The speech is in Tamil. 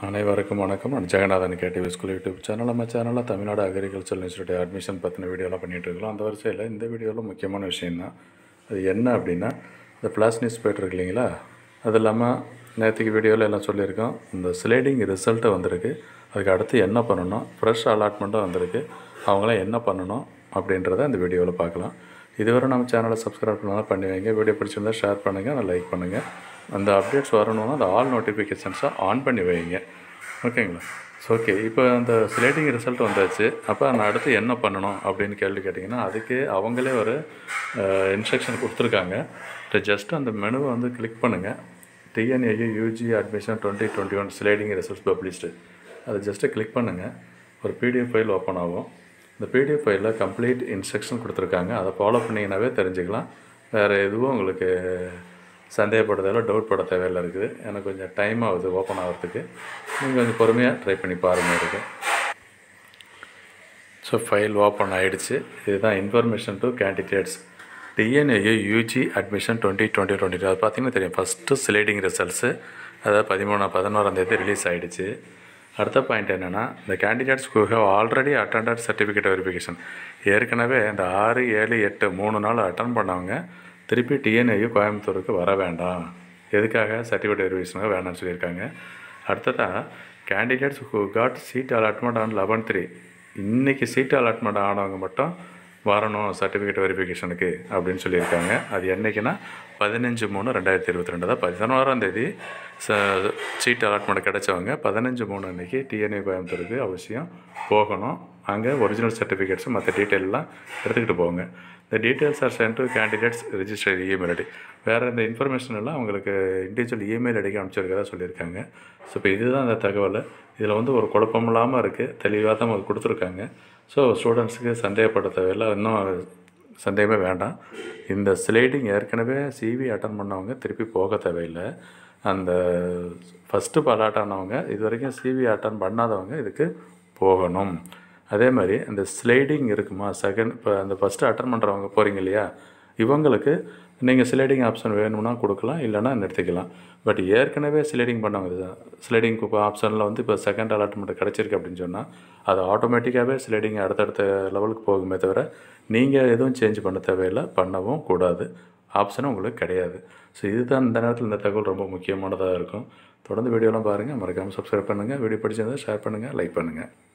அனைவருக்கும் வணக்கம் நான் Jaganathan KTV school YouTube channel நம்ம சேனலில் தமிழ்நாடு அக்ரிகல்ச்சர் இன்ஸ்டியூட் அட்மிஷன் பற்றின வீடியோலாம் பண்ணிகிட்டு இருக்கோம் அந்த வரிசையில் இந்த வீடியோவில் முக்கியமான விஷயம் தான் அது என்ன அப்படின்னா இந்த ஃப்ளாஷ் நியூஸ் பேப்பர் இருக்கு இல்லைங்களா அது இல்லாமல் நேற்றுக்கு வீடியோவில் எல்லாம் சொல்லியிருக்கோம் இந்த ஸ்லைடிங் ரிசல்ட்டு வந்திருக்கு அதுக்கு அடுத்து என்ன பண்ணணும் ஃப்ரெஷ் அலாட்மெண்ட்டும் வந்திருக்கு அவங்களாம் என்ன பண்ணணும் அப்படின்றத இந்த வீடியோவில் பார்க்கலாம் இதுவரை நம்ம சேனலை சப்ஸ்கிரைப் பண்ணாலும் பண்ணி வைங்க வீடியோ பிடிச்சிருந்தா ஷேர் பண்ணுங்கள் லைக் பண்ணுங்கள் அந்த அப்டேட்ஸ் வரணும்னா அந்த ஆல் நோட்டிஃபிகேஷன்ஸை ஆன் பண்ணி வைங்க ஓகேங்களா ஸோ ஓகே இப்போ அந்த ஸ்லேட்டிங் ரிசல்ட் வந்தாச்சு அப்போ நான் அடுத்து என்ன பண்ணணும் அப்படின்னு கேள்வி கேட்டிங்கன்னா அதுக்கு அவங்களே ஒரு இன்ஸ்ட்ரக்ஷன் கொடுத்துருக்காங்க ஜஸ்ட் அந்த மெனுவை வந்து கிளிக் பண்ணுங்கள் TNAU UG admission twenty twenty one sliding results published அதை ஜஸ்ட்டு கிளிக் பண்ணுங்கள் ஒரு பிடிஎஃப் ஃபைல் ஓப்பன் ஆகும் இந்த பிடிஎஃப் ஃபைலில் கம்ப்ளீட் இன்ஸ்ட்ரக்ஷன் கொடுத்துருக்காங்க அதை ஃபாலோ பண்ணிங்கனாவே தெரிஞ்சுக்கலாம் வேறு எதுவும் உங்களுக்கு சந்தேகப்படுறதால டவுட் பட தேவையில்லை இருக்குது எனக்கு கொஞ்சம் டைம் ஆகுது ஓப்பன் ஆகிறதுக்கு நீங்கள் கொஞ்சம் பொறுமையாக ட்ரை பண்ணி பாருங்கள் இருக்கு ஸோ ஃபைல் ஓப்பன் ஆகிடுச்சு இதுதான் information to candidates TNAU UG admission twenty twenty twenty அது பார்த்தீங்கன்னா தெரியும் ஃபஸ்ட்டு ஸ்லைடிங் ரிசல்ட்ஸு அதாவது பதிமூணு பதினோராம் தேதி ரிலீஸ் ஆகிடுச்சு அடுத்த பாயிண்ட் என்னென்னா இந்த candidates who have already attended certificate verification ஏற்கனவே இந்த ஆறு ஏழு எட்டு மூணு நாள் அட்டன் பண்ணவங்க திருப்பி டிஎன்ஏயு கோயம்புத்தூருக்கு வர வேண்டாம் எதுக்காக சர்டிஃபிகேட் வெரிஃபிகேஷனுக்கு வேணாம்னு சொல்லியிருக்காங்க அடுத்ததாக candidates who got seat allotment on eleven three இன்றைக்கி சீட் அலாட்மெண்ட் ஆனவங்க மட்டும் வரணும் சர்டிஃபிகேட் வெரிஃபிகேஷனுக்கு அப்படின்னு சொல்லியிருக்காங்க அது என்றைக்குன்னா பதினஞ்சு மூணு ரெண்டாயிரத்தி இருபத்தி ரெண்டு தான் பதினோராம் தேதி ச சீட் அலாட்மெண்ட் கிடைச்சவங்க பதினஞ்சு மூணு அன்றைக்கி டிஎன்ஏ கோயம்புத்தூருக்கு அவசியம் போகணும் அங்கே ஒரிஜினல் சர்டிஃபிகேட்ஸு மற்ற டீட்டெயிலெலாம் எடுத்துக்கிட்டு போங்க இந்த details are sent to candidates register email ID வேறு இந்த இன்ஃபர்மேஷன் எல்லாம் அவங்களுக்கு இண்டிவிஜுவல் இமெயில் ஐடிக்கு அனுப்பிச்சிருக்கதா சொல்லியிருக்காங்க ஸோ இப்போ இதுதான் அந்த தகவல் இதில் வந்து ஒரு குழப்பம் இல்லாமல் இருக்குது தெளிவாக தான் அவங்க கொடுத்துருக்காங்க ஸோ ஸ்டூடெண்ட்ஸுக்கு சந்தேகப்பட தேவையில்லை இன்னும் சந்தேகமே வேண்டாம் இந்த ஸ்லைடிங் ஏற்கனவே சிவி அட்டன் பண்ணவங்க திருப்பி போக தேவையில்லை அந்த ஃபஸ்ட்டு பலாட் ஆனவங்க இது வரைக்கும் சிவி அட்டன் பண்ணாதவங்க இதுக்கு போகணும் அதே மாதிரி அந்த ஸ்லைடிங் இருக்குமா செகண்ட் இப்போ அந்த ஃபஸ்ட்டு அட்டன் பண்ணுறவங்க போகிறீங்க இல்லையா இவங்களுக்கு நீங்கள் ஸ்லைடிங் ஆப்ஷன் வேணும்னா கொடுக்கலாம் இல்லைனா நிறுத்திக்கலாம் பட் ஏற்கனவே ஸ்லைடிங் பண்ணவங்க ஸ்லைடிங் ஆப்ஷனில் வந்து இப்போ செகண்ட் அலாட்மெண்ட் கிடச்சிருக்கு அப்படின்னு சொன்னால் அது ஆட்டோமேட்டிக்காகவே ஸ்லைடிங் அடுத்தடுத்த லெவலுக்கு போகுமே தவிர நீங்கள் எதுவும் சேஞ்ச் பண்ண தேவையில்லை பண்ணவும் கூடாது ஆப்ஷனும் உங்களுக்கு கிடையாது ஸோ இதுதான் இந்த நேரத்தில் இந்த தகவல் ரொம்ப முக்கியமானதாக இருக்கும் தொடர்ந்து வீடியோலாம் பாருங்கள் மறக்காமல் சப்ஸ்கிரைப் பண்ணுங்கள் வீடியோ பிடிச்சிருந்தால் ஷேர் பண்ணுங்கள் லைக் பண்ணுங்கள்